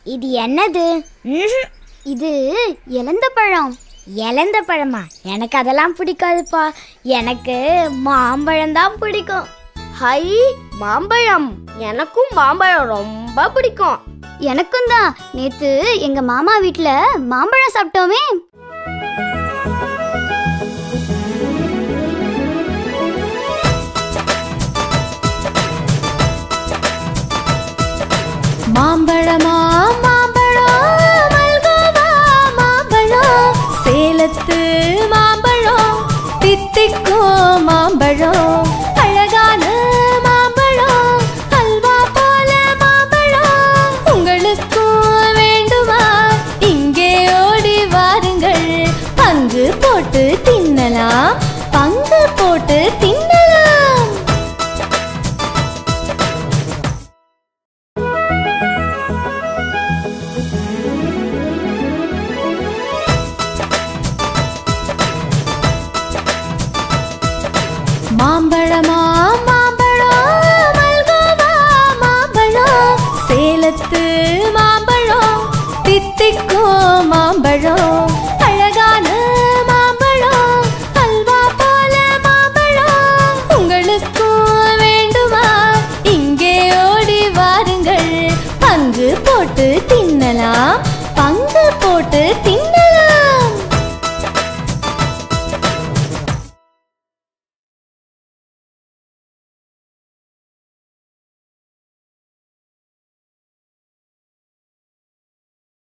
இது என்னது ம்ஹும். இது இலந்த பழம் இலந்த பழமா எனக்கு அதெல்லாம் பிடிக்காதுப்பா எனக்கு மாம்பழம் தான் பிடிக்கும் ஹை மாம்பழம் எனக்கும் மாம்பழம் ரொம்ப பிடிக்கும் எனக்கும் தான் நேத்து எங்க மாமா வீட்ல மாம்பழம் சாப்பிட்டோமே மாம்பழமா மாம்பழம் மல்கோவா மாம்பழம் சேலத்து மாம்பழம் தித்திக்கோ மாம்பழம் அழகான மாம்பழம் அல்வா போல மாம்பழம் உங்களுக்கும் வேண்டுமா இங்கே ஓடி வாருங்கள் பங்கு போட்டு தின்னலாம் பங்கு போட்டு தின்னலாம் மாம்பழமா